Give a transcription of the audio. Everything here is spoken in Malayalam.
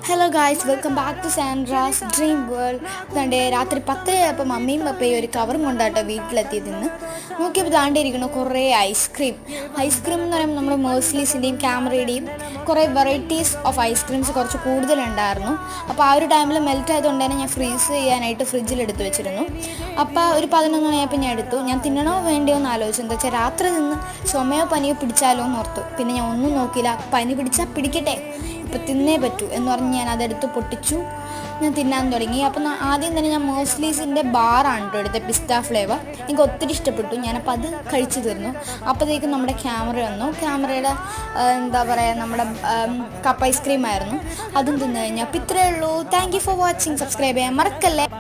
hello guys welcome back to Sandra's dream world ഇതാണ്ട് രാത്രി പത്തരയായപ്പോൾ മമ്മിയും പപ്പയും ഒരു കവറും കൊണ്ടാട്ടോ വീട്ടിലെത്തിയത് ഇന്ന് നോക്കിയപ്പോൾ താണ്ടിരിക്കുന്നു കുറേ ഐസ്ക്രീം ഐസ്ക്രീം എന്ന് പറയുമ്പോൾ നമ്മുടെ മേഴ്സ്ലീസിൻ്റെയും ക്യാമറയുടെയും കുറേ വെറൈറ്റീസ് ഓഫ് ഐസ്ക്രീംസ് കുറച്ച് കൂടുതലുണ്ടായിരുന്നു അപ്പോൾ ആ ഒരു ടൈമിൽ മെൽറ്റ് ആയതുകൊണ്ട് തന്നെ ഞാൻ ഫ്രീസ് ചെയ്യാനായിട്ട് ഫ്രിഡ്ജിൽ എടുത്ത് വെച്ചിരുന്നു അപ്പോൾ ഒരു പതിനൊന്ന് മണിയായപ്പോൾ ഞാൻ എടുത്തു ഞാൻ തിന്നണോ വേണ്ടിയോ എന്ന് ആലോചിച്ചു എന്താ വെച്ചാൽ രാത്രി നിന്ന് ചുമയോ പനിയോ പിടിച്ചാലോ എന്ന് ഓർത്തു പിന്നെ ഞാൻ ഒന്നും നോക്കിയില്ല പനി പിടിച്ചാൽ പിടിക്കട്ടെ ഇപ്പം തിന്നേ പറ്റൂ എന്ന് പറഞ്ഞ് ഞാൻ അതെടുത്ത് പൊട്ടിച്ചു ഞാൻ തിന്നാൻ തുടങ്ങി അപ്പം ന- ആദ്യം തന്നെ ഞാൻ മേഴ്സ്ലീസിൻ്റെ ബാറാണ് കേട്ടോ എടുത്തത് പിസ്ത ഫ്ലേവർ എനിക്ക് ഒത്തിരി ഇഷ്ടപ്പെട്ടു ഞാനപ്പോൾ അത് കഴിച്ചു തീർന്നു അപ്പോഴത്തേക്കും നമ്മുടെ ക്യാമറ വന്നു ക്യാമറയുടെ ആ, എന്താ പറയുക നമ്മുടെ കപ്പ് ഐസ്ക്രീം ആയിരുന്നു അതും തിന്നു കഴിഞ്ഞു അപ്പോൾ ഇത്രയേ ഉള്ളൂ thank you for watching subscribe ചെയ്യാൻ മറക്കല്ലേ